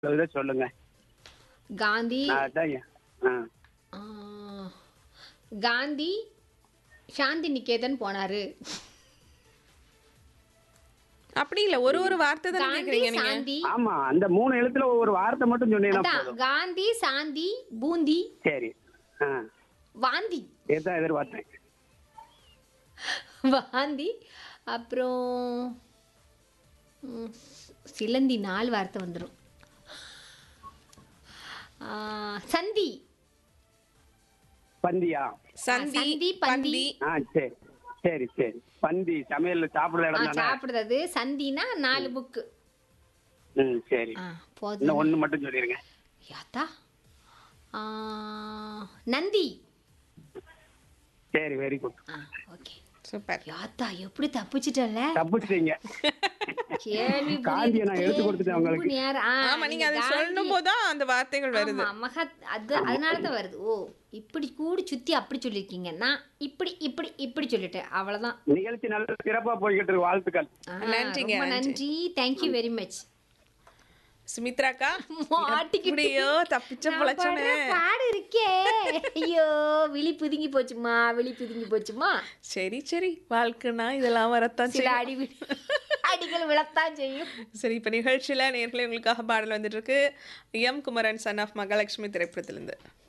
இதை சொல்லுங்க காந்தி நான் அதான் ஏ- ஆ ஆ, காந்தி சாந்தி நிகேதன் போனாரு அப்படி இல்ல ஒரு ஒரு வார்த்தை தானே காந்தி கேக்குறீங்க நீங்க சாந்தி ஆமா அந்த மூணு எழுத்துல ஒரு வார்த்தை மட்டும் சொன்னீங்கன்னா அதான் போதும் காந்தி சாந்தி பூந்தி சரி ஆ வாந்தி இதுதான் எதிர்பார்த்தேன் வாந்தி அப்புறம் ம், சிலந்தி நாலு வார்த்தை வந்துடும் சந்தி பந்தியா சந்தி சந்தி, பந்தி. பந்தி ஆ சரி சரி சரி பந்தி சமையல்ல சாப்பிடுற ஆ, இடம் தானே சாப்பிடுறது சந்தினா நாலு புக்கு ம் சரி ஆ போதும் இன்னும் ஒண்ணு மட்டும் சொல்லிருங்க யாத்தா ஆ, நந்தி சரி வெரி குட் ஆ ஓகே சூப்பர் யாத்தா எப்படி தப்பிச்சிட்டல தப்பிச்சிட்டீங்க கேள்வி காந்தியை நான் எடுத்து கொடுத்துட்டேன் உங்களுக்கு. ரொம்ப நேரம். ஆ, ஆமா நீங்க அதை காந்தி- சொல்லும் போதுதான் அந்த வார்த்தைகள் வருது ஆமா, மகத் அது அதனால தான் வருது ஓ இப்படி கூடி சுத்தி அப்படி சொல்லிருக்கீங்க நான் இப்படி இப்படி இப்படி சொல்லிட்டேன் அவ்வளவுதான் நிகழ்ச்சி நல்ல சிறப்பா போய்கிட்டு இருக்கு வாழ்த்துக்கள் ஆ, நன்றிங்க, ரொம்ப நன்றி. நன்றி தேங்க்யூ வெரி மச் சுமித்ராக்கா மாட்டிக்கிட்டு. எப்படியோ தப்பிச்ச நான் பொழைச்சோனே படுற பாடு இருக்கே ஐயோ விழி புதுங்கி போச்சுமா விழி புதுங்கி போச்சுமா சரி சரி வாழ்க்கைனா இதெல்லாம் வரத்தான் சில செய்யும் அடி வி- அடிகள் விழத்தான் செய்யும் சரி இப்ப நிகழ்ச்சியில நேர்களை உங்களுக்காக பாடல் வந்துட்டு இருக்கு M Kumaran son of Mahalakshmi திரைப்படத்திலிருந்து